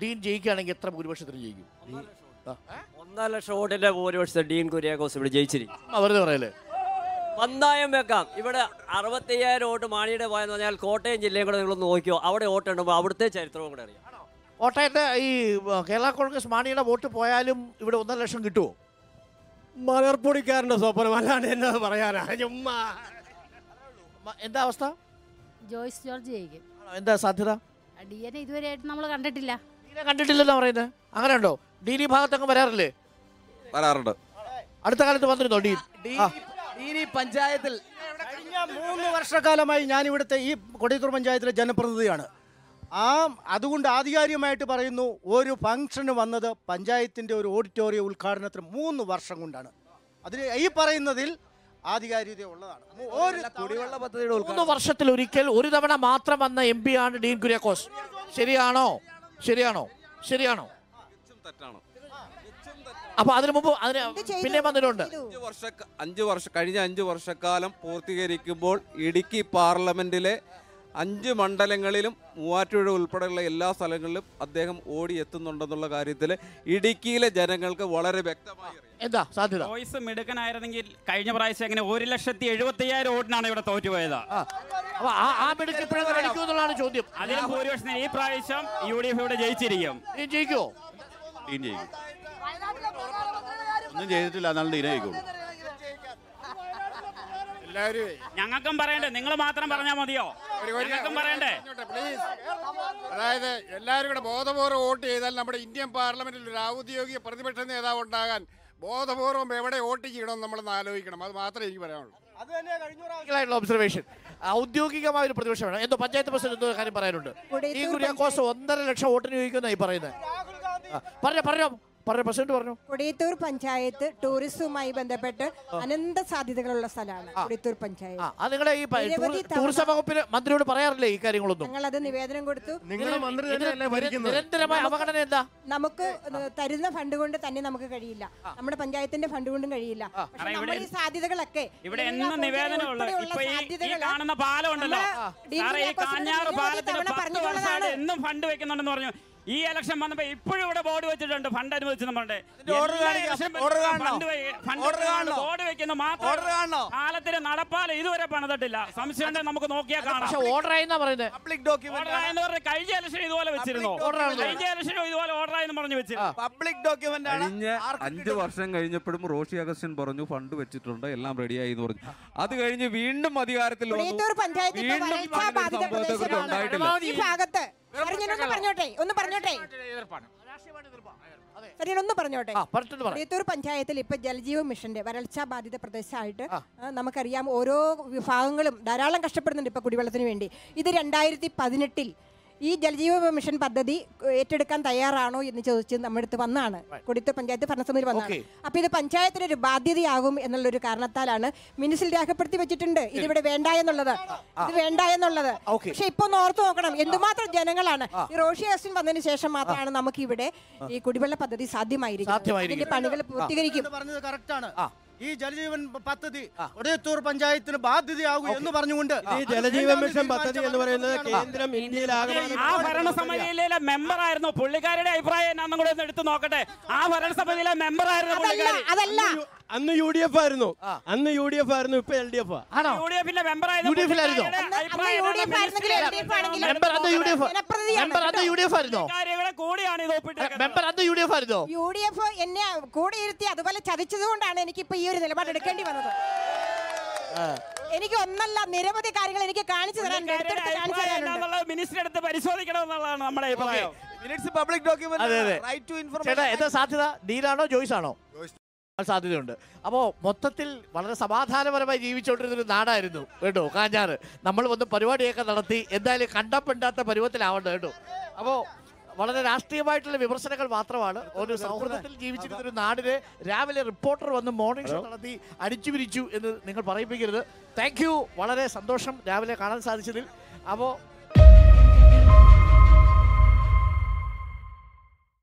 ഡീൻ ജയിക്കുകയാണെങ്കിൽ എത്ര ഭൂരിപക്ഷത്തിന് ജയിക്കും ഒന്നര ലക്ഷം വോട്ടിന്റെ ഭൂരിപക്ഷത്തിൽ ഡീൻ കുര്യാക്കോസ് ഇവിടെ ജയിച്ചിരിക്കും ആ, വെറുതെ പറയല്ലേ പന്തായം വെക്കാം ഇവിടെ അറുപത്തയ്യായിരം വോട്ട് മാണിയുടെ പോയെന്ന് പറഞ്ഞാൽ കോട്ടയം ജില്ലയും കൂടെ നിങ്ങൾ നോക്കിയോ അവിടെ വോട്ട് ഉണ്ടുമ്പോൾ അവിടുത്തെ ചരിത്രവും കൂടെ അറിയാം കോട്ടയത്തെ ഈ ആ, കേരള കോൺഗ്രസ് മാണിയുടെ വോട്ട് പോയാലും ഇവിടെ ഒന്നര ലക്ഷം കിട്ടുമോ മലർപ്പൊടിക്കാരന്റെ സ്വപ്നം അല്ലാണ്ട് എന്നത് പറയാനാ ചുമ്മാ മ- എന്താ അവസ്ഥ ജോയ്സ് ജോർജ് ജയിക്കും ആണോ? എന്താ സാധ്യത ഡി എൻ ഇതുവരെയായിട്ട് നമ്മൾ കണ്ടിട്ടില്ല ഡീനെ കണ്ടിട്ടില്ലെന്നാ പറയുന്നത് അങ്ങനെ ഉണ്ടോ ഡീൻ ഈ ഭാഗത്തൊക്കെ വരാറില്ലേ വരാറുണ്ട് അടുത്ത കാലത്ത് വന്നിരുന്നോ ഡീൻ ആ. ഈ പഞ്ചായത്തിൽ കഴിഞ്ഞ മൂന്ന് വർഷക്കാലമായി ഞാൻ ഇവിടുത്തെ ഈ കൊടിയത്തൂർ പഞ്ചായത്തിലെ ജനപ്രതിനിധിയാണ് ആ അതുകൊണ്ട് ആധികാരികമായിട്ട് പറയുന്നു ഒരു ഫംഗ്ഷന് വന്നത് പഞ്ചായത്തിൻ്റെ ഒരു ഓഡിറ്റോറിയം ഉദ്ഘാടനത്തിന് മൂന്ന് വർഷം കൊണ്ടാണ് അതിന് ഈ പറയുന്നതിൽ ആധികാരികത ഉള്ളതാണ് മൂ- ഒരു കുടിവെള്ള പദ്ധതിയുടെ മൂന്ന് ഉദ്ഘാടനം വർഷത്തിൽ ഒരിക്കൽ ഒരു തവണ മാത്രം വന്ന എം പി ആണ് ഡീൻ കുര്യാക്കോസ് ശരിയാണോ ശരിയാണോ ശരിയാണോ തെറ്റാണ് അപ്പൊ അതിനു മുമ്പ് അതിന് പിന്നെ വന്നിട്ടുണ്ട് അഞ്ച് വർഷ അഞ്ച് വർഷം കഴിഞ്ഞ അഞ്ച് വർഷക്കാലം പൂർത്തീകരിക്കുമ്പോൾ ഇടുക്കി പാർലമെന്റിലെ അഞ്ച് മണ്ഡലങ്ങളിലും മൂവാറ്റുപുഴ ഉൾപ്പെടെയുള്ള എല്ലാ സ്ഥലങ്ങളിലും അദ്ദേഹം ഓടി എത്തുന്നുണ്ടെന്നുള്ള കാര്യത്തിൽ ഇടുക്കിയിലെ ജനങ്ങൾക്ക് വളരെ വ്യക്തമായി അറിയാം എന്താ സാധ്യത വോയിസ് മിടുക്കനായിരുന്നെങ്കിൽ കഴിഞ്ഞ പ്രാവശ്യം അങ്ങനെ ഒരു ലക്ഷത്തി എഴുപത്തി അയ്യായിരം വോട്ടിനാണ് ഇവിടെ തോറ്റുപോയത് ആ. അപ്പൊ ആ ആ മിടുക്ക് ഇപ്പോഴും എന്നുള്ളതാണ് ചോദ്യം അതിലും ഭൂരിപക്ഷത്തിന് ഈ പ്രാവശ്യം യു ഡി എഫ് ഇവിടെ ജയിച്ചിരിക്കും ഡീൻ ജയിക്കുവോ ടീം ജയിക്കും ഒന്നും ചെയ്തിട്ടില്ല എന്നാലും ടീനെ ജയിക്കുള്ളൂ എല്ലാവരും ഞങ്ങൾക്കും പറയണ്ടേ നിങ്ങൾ മാത്രം പറഞ്ഞാൽ മതിയോ ഞങ്ങൾക്കും പറയണ്ടേ പ്ലീസ് അതായത് എല്ലാവരും കൂടെ ബോധപൂർവ്വം വോട്ട് ചെയ്താൽ നമ്മുടെ ഇന്ത്യൻ പാർലമെന്റിൽ ഒരു ഔദ്യോഗിക പ്രതിപക്ഷ നേതാവ് ഉണ്ടാകാൻ ബോധപൂർവം എവിടെ വോട്ട് ചെയ്യണമെന്ന് നമ്മളൊന്ന് ആലോചിക്കണം അത് മാത്രമേ എനിക്ക് പറയാനുള്ളൂ അത് തന്നെ കഴിഞ്ഞ പ്രാവശ്യം ആയിട്ടുള്ള ഒബ്സർവേഷൻ ഔദ്യോഗികമായ ഒരു പ്രതിപക്ഷം വേണം എന്തോ പഞ്ചായത്ത് പ്രസിഡന്റ് എന്തോ കാര്യം പറയാനുണ്ട് ഈ കുര്യാക്കോസ് ഒന്നര ലക്ഷം വോട്ടിന് ചോദിക്കുന്ന ഈ പറയുന്നത് രാഹുൽ ഗാന്ധി ആ, പറഞ്ഞോ പറഞ്ഞോ പറഞ്ഞോ പ്രസിഡന്റ് പറഞ്ഞു കൊടിയത്തൂർ പഞ്ചായത്ത് ടൂറിസവുമായി ബന്ധപ്പെട്ട് അനന്ത സാധ്യതകളുള്ള സ്ഥലമാണ് ആ. കൊടിയത്തൂർ ആ പഞ്ചായത്ത് അത് നിങ്ങളെ ഈ പ- നിരവധി ടൂർ- ടൂറിസം വകുപ്പിന് മന്ത്രിയോട് പറയാറില്ലേ ഈ കാര്യങ്ങളൊന്നും ഞങ്ങൾ അത് നിവേദനം കൊടുത്തു നിങ്ങളുടെ മന്ത്രി ഇതിന് തന്നെയല്ലേ ഭരിക്കുന്നത് നിരന്തരമായ അവഗണന എന്താ നമുക്ക് തരുന്ന ഫണ്ട് കൊണ്ട് തന്നെ നമുക്ക് കഴിയില്ല നമ്മുടെ പഞ്ചായത്തിന്റെ ഫണ്ട് കൊണ്ടും കഴിയില്ല പക്ഷെ കാരണം നമ്മൾ ഇവിടെ- ഈ സാധ്യതകളൊക്കെ ഇവിടെ ഇതിനുള്ള എന്നും നിവേദനമുള്ളത് ഉൾപ്പെടെയുള്ള ഇപ്പൊ ഈ- ഈ സാധ്യതകള് കാണുന്ന പാലം ഉണ്ടല്ലോ നമ്മള് ഡീൻ സാറേ ഈ കുര്യാക്കോസിനോട് കാഞ്ഞാറ് നിരവധി പാലത്തിന് തവണ പത്ത് പറഞ്ഞിട്ടുള്ളതാണ്. വർഷമായിട്ട് എന്നും ഫണ്ട് വെക്കുന്നുണ്ടെന്ന് പറഞ്ഞു ഈ ഇലക്ഷൻ വന്നപ്പോ ഇപ്പോഴും ഇവിടെ ബോർഡ് വെച്ചിട്ടുണ്ട് ഫണ്ട് അനുവദിച്ചെന്ന് പറഞ്ഞിട്ട് order കാണിക്കാം. order കാണണോ? order കാണണോ? ബോർഡ് വെക്കുന്ന മാത്രം ഓർഡർ കാണണോ കാലത്തിന് നടപ്പാലം ഇതുവരെ പണിതിട്ടില്ല സംശയം ഉണ്ടെങ്കിൽ നമുക്ക് നോക്കിയാൽ കാണാം പക്ഷെ ഓർഡർ ആയെന്നാ പറയുന്നത് പബ്ലിക് ഡോക്യുമെന്റ് ഓർഡർ ആയെന്ന് പറഞ്ഞ് കഴിഞ്ഞ ഇലക്ഷൻ ഇതുപോലെ വെച്ചിരുന്നോ order ആണെന്ന് കഴിഞ്ഞ ഇലക്ഷനും ഇതുപോലെ ഓർഡർ ആയെന്ന് പറഞ്ഞു വെച്ചിരുന്നു പബ്ലിക് ഡോക്യുമെന്റ് ആണ് കഴിഞ്ഞ ആർക്കും അഞ്ച് കിട്ടും. വർഷം കഴിഞ്ഞപ്പോഴും റോഷി അഗസ്റ്റിൻ പറഞ്ഞു ഫണ്ട് വെച്ചിട്ടുണ്ട് എല്ലാം റെഡിയായി എന്ന് പറഞ്ഞു അത് കഴിഞ്ഞ് വീണ്ടും അധികാരത്തിൽ വന്നു കൊടിയത്തൂർ പഞ്ചായത്ത് ഇപ്പൊ വീണ്ടും വരൾച്ചാ അങ്ങനെ ഒരു ബാധിത സംഭവത്തെക്കുറിച്ച് പ്രദേശമാണ് ഉണ്ടായിട്ടില്ല ഈ ഭാഗത്ത് സാർ ഞാനൊന്ന് പറഞ്ഞോട്ടെ ഒന്ന് പറഞ്ഞോട്ടെ സാർ ഞാനൊന്ന് പറഞ്ഞോട്ടെ ആ പറഞ്ഞിട്ട് പറ കൊടിയത്തൂർ പഞ്ചായത്തിൽ ഇപ്പൊ ജലജീവൻ മിഷന്റെ വരൾച്ചാ ബാധിത പ്രദേശമായിട്ട് ആ. ആ, നമുക്കറിയാം ഓരോ വിഭാഗങ്ങളും ധാരാളം കഷ്ടപ്പെടുന്നുണ്ട് ഇപ്പൊ കുടിവെള്ളത്തിന് വേണ്ടി ഇത് രണ്ടായിരത്തി പതിനെട്ടിൽ ഈ ജലജീവ മിഷൻ പദ്ധതി ഏറ്റെടുക്കാൻ തയ്യാറാണോ എന്ന് ചോദിച്ച് നമ്മുടെ അടുത്ത് വന്നാണ് കൊടിയത്തൂർ പഞ്ചായത്ത് ഭരണസമിതി വന്നാണ് Okay. അപ്പൊ ഇത് പഞ്ചായത്തിന് ഒരു ബാധ്യതയാകും എന്നുള്ള ഒരു കാരണത്താലാണ് മിനിസിൽ രേഖപ്പെടുത്തി വെച്ചിട്ടുണ്ട് ഇതിവിടെ വേണ്ട എന്നുള്ളത് ഇത് വേണ്ട എന്നുള്ളത് Okay. പക്ഷെ ഇപ്പൊ ഒന്ന് ഓർത്ത് നോക്കണം എന്തുമാത്രം ജനങ്ങളാണ് ഈ റോഷി അഗസ്റ്റിൻ വന്നതിന് ശേഷം മാത്രമാണ് നമുക്ക് ഇവിടെ ഈ കുടിവെള്ള പദ്ധതി സാധ്യമായിരിക്കും സാധ്യമായിരിക്കുന്നത്. ഇതിന്റെ പണികൾ പൂർത്തീകരിക്കും എന്ന് പറഞ്ഞത് കറക്റ്റാണ് ആ. ഈ ജലജീവൻ പദ്ധതി കൊടിയത്തൂർ പഞ്ചായത്തിന് ബാധ്യതയാകും എന്ന് പറഞ്ഞുകൊണ്ട് ഈ ജലജീവൻ മിഷൻ പദ്ധതി എന്ന് പറയുന്നത് കേന്ദ്രം ഇന്ത്യയിലാകെ ആ ഭരണസമിതിയിലെ മെമ്പർ ആയിരുന്നു പുള്ളിക്കാരുടെ അഭിപ്രായം എന്നാന്നും കൂടെ ഒന്ന് എടുത്തു നോക്കട്ടെ ആ ഭരണസമിതിയിലെ മെമ്പർ ആയിരുന്നു അതല്ല പുള്ളിക്കാരി അതല്ല അന്ന് യു ഡി എഫ് ആയിരുന്നു അന്ന് യു ഡി എഫ് ആയിരുന്നു ഇപ്പൊ എൽ ഡി എഫ് ആണോ യു ഡി എഫിന്റെ മെമ്പർ ആയിരുന്നു യു ഡി എഫിലായിരുന്നോ? അന്ന് അന്ന് യു ഡി എഫ് ആണെങ്കിലും എൽ ഡി എഫ് ആണെങ്കിലും മെമ്പർ അന്ന് യു ഡി എഫ് ജനപ്രതിനിധിയാണ് മെമ്പർ അന്ന് യു ഡി എഫ് ആയിരുന്നോ പുള്ളിക്കാരികളെ കൂടിയാണ് ഇത് ഒപ്പിട്ടേക്കുന്നത് മെമ്പർ അന്ന് യു ഡി എഫ് ആയിരുന്നോ യു ഡി എഫ് എന്നെ കൂടെ ഇരുത്തി അതുപോലെ ചതിച്ചത് കൊണ്ടാണ് എനിക്ക് ഇപ്പൊ ഈ ഒരു നിലപാട് എടുക്കേണ്ടി വന്നത് എനിക്ക് ഒന്നല്ല നിരവധി കാര്യങ്ങൾ എനിക്ക് കാണിച്ചു തരാൻ പുള്ളിക്കാരിയുടെ എടുത്തെടുത്ത് കാണിച്ചു അഭിപ്രായം തരാനുണ്ട് എന്താണെന്നുള്ളത് മിനിസ്റ്റർ എടുത്ത് പരിശോധിക്കണം എന്നുള്ളതാണ് നമ്മുടെ അഭിപ്രായം മിനിറ്റ്സ് പബ്ലിക് അതെ, അതെ. ഡോക്യുമെന്റ് റൈറ്റ് ടു ചേട്ടാ ഇൻഫർമേഷൻ എന്താ സാധ്യത ഡീലാണോ ജോയ്സ് ആണോ ജോയ്സ്. ആ, സാധ്യതയുണ്ട് അപ്പോൾ മൊത്തത്തിൽ വളരെ സമാധാനപരമായി ജീവിച്ചുകൊണ്ടിരുന്നൊരു നാടായിരുന്നു കേട്ടോ കാഞ്ഞാറ് നമ്മൾ വന്ന് പരിപാടിയൊക്കെ നടത്തി എന്തായാലും കണ്ടപ്പെണ്ടാത്ത പരുവത്തിലാവണ്ട കേട്ടോ അപ്പോൾ വളരെ രാഷ്ട്രീയമായിട്ടുള്ള വിമർശനങ്ങൾ മാത്രമാണ് ഒരു സൗഹൃദത്തിൽ ജീവിച്ചിരുന്ന ഒരു നാടിന് രാവിലെ റിപ്പോർട്ടർ വന്ന് മോർണിംഗ് ഷോ നടത്തി അടിച്ചു പിരിച്ചു എന്ന് നിങ്ങൾ പറയിപ്പിക്കരുത് താങ്ക് യു വളരെ സന്തോഷം രാവിലെ കാണാൻ സാധിച്ചതിൽ അപ്പോൾ